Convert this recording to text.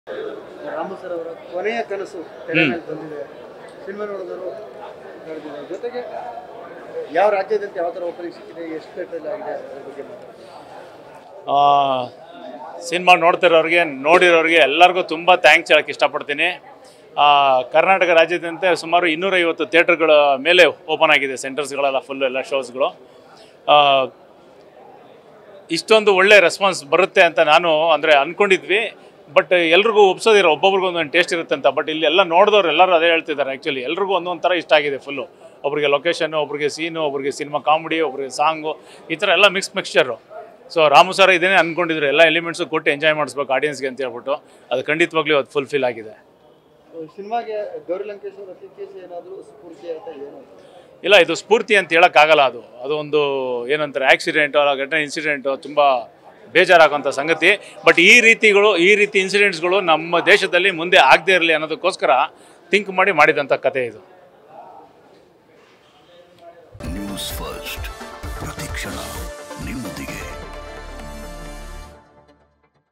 Ramu sir ಅವರ ಕೊನೆಯ ಕನಸು ತೆರೆ ಮೇಲೆ ಬಂದಿದೆ ಸಿನಿಮಾ ನೋಡಿದವರು ನೋಡಿದ್ದಾರೆ ಜೊತೆಗೆ ಯಾವ ರಾಜ್ಯದಂತೆ ಯಾವ ಥರ ಓಪನಿಂಗ್ ಸಿಕ್ಕಿದೆ ಎಷ್ಟು ಥಿಯೇಟ್ರಲ್ಲಿ ಆಗಿದೆ ಅದ್ರ ಬಗ್ಗೆ ಮಾತಾಡಿ ಸಿನಿಮಾ ನೋಡ್ತಿರೋರಿಗೆ ನೋಡಿರೋರಿಗೆ ಎಲ್ಲರಿಗೂ ತುಂಬ ಥ್ಯಾಂಕ್ಸ್ ಹೇಳಕ್ಕೆ ಇಷ್ಟಪಡ್ತೀನಿ ಆ, ಕರ್ನಾಟಕ ರಾಜ್ಯದಂತೆ ಸುಮಾರು ಇನ್ನೂರೈವತ್ತು ಥಿಯೇಟ್ರ್ಗಳ ಮೇಲೆ ಓಪನ್ ಆಗಿದೆ ಸೆಂಟರ್ಸ್ಗಳೆಲ್ಲ ಫುಲ್ಲು ಎಲ್ಲ ಶೋಸ್ಗಳು ಆ, ಇಷ್ಟೊಂದು ಒಳ್ಳೆ ರೆಸ್ಪಾನ್ಸ್ ಬರುತ್ತೆ ಅಂತ ನಾನು ಅಂದರೆ ಅಂದ್ಕೊಂಡಿದ್ವಿ ಬಟ್ ಎಲ್ರಿಗೂ ಒಪ್ಸೋದಿರೋ ಒಬ್ಬೊಬ್ರಿಗೂ ಒಂದೊಂದು ಟೇಸ್ಟ್ ಇರುತ್ತೆ ಅಂತ ಬಟ್ ಇಲ್ಲಿ ಎಲ್ಲ ನೋಡಿದವ್ರು ಎಲ್ಲರೂ ಅದೇ ಹೇಳ್ತಿದ್ದಾರೆ ಆ್ಯಕ್ಚುಲಿ ಎಲ್ರಿಗೂ ಒಂದೊಂದು ಥರ ಇಷ್ಟ ಆಗಿದೆ ಫುಲ್ಲು ಒಬ್ರಿಗೆ ಲೊಕೇಶನ್ನು ಒಬ್ರಿಗೆ ಸೀನು ಒಬ್ರಿಗೆ ಸಿನಿಮಾ ಕಾಮಿಡಿ ಒಬ್ರಿಗೆ ಸಾಂಗು ಈ ಥರ ಎಲ್ಲ mix mixture so Ramu sir ಇದೇನೇ ಅಂದ್ಕೊಂಡಿದ್ರು ಎಲ್ಲ ಎಲಿಮೆಂಟ್ಸು ಕೊಟ್ಟು ಎಂಜಾಯ್ ಮಾಡಿಸ್ಬೇಕು ಆಡಿಯನ್ಸ್ಗೆ ಅಂತ ಹೇಳ್ಬಿಟ್ಟು ಅದು ಖಂಡಿತವಾಗ್ಲೂ ಅದು ಫುಲ್ಫಿಲ್ ಆಗಿದೆ ಸಿನಿಮಾಗೆ ಗೌರಿ ಲಂಕೇಶ್ ಅವರ ಕೇಸ್ ಏನಾದರೂ ಸ್ಫೂರ್ತಿ ಅಂತ ಏನು ಇಲ್ಲ ಇದು ಸ್ಫೂರ್ತಿ ಅಂತ ಹೇಳೋಕ್ಕಾಗಲ್ಲ ಅದು ಅದು ಒಂದು ಏನಂತಾರೆ ಆಕ್ಸಿಡೆಂಟು ಅಲ್ಲ ಘಟನೆ ಇನ್ಸಿಡೆಂಟು ತುಂಬ ಬೇಜಾರಾಗುವಂಥ ಸಂಗತಿ ಬಟ್ ಈ ರೀತಿಗಳು ಈ ರೀತಿ ಇನ್ಸಿಡೆಂಟ್ಸ್ಗಳು ನಮ್ಮ ದೇಶದಲ್ಲಿ ಮುಂದೆ ಆಗದೇ ಇರಲಿ ಅನ್ನೋದಕ್ಕೋಸ್ಕರ ಥಿಂಕ್ ಮಾಡಿ ಮಾಡಿದಂಥ ಕತೆ ಇದು ನ್ಯೂಸ್ ಫಸ್ಟ್ ಪ್ರತಿಕ್ಷಣ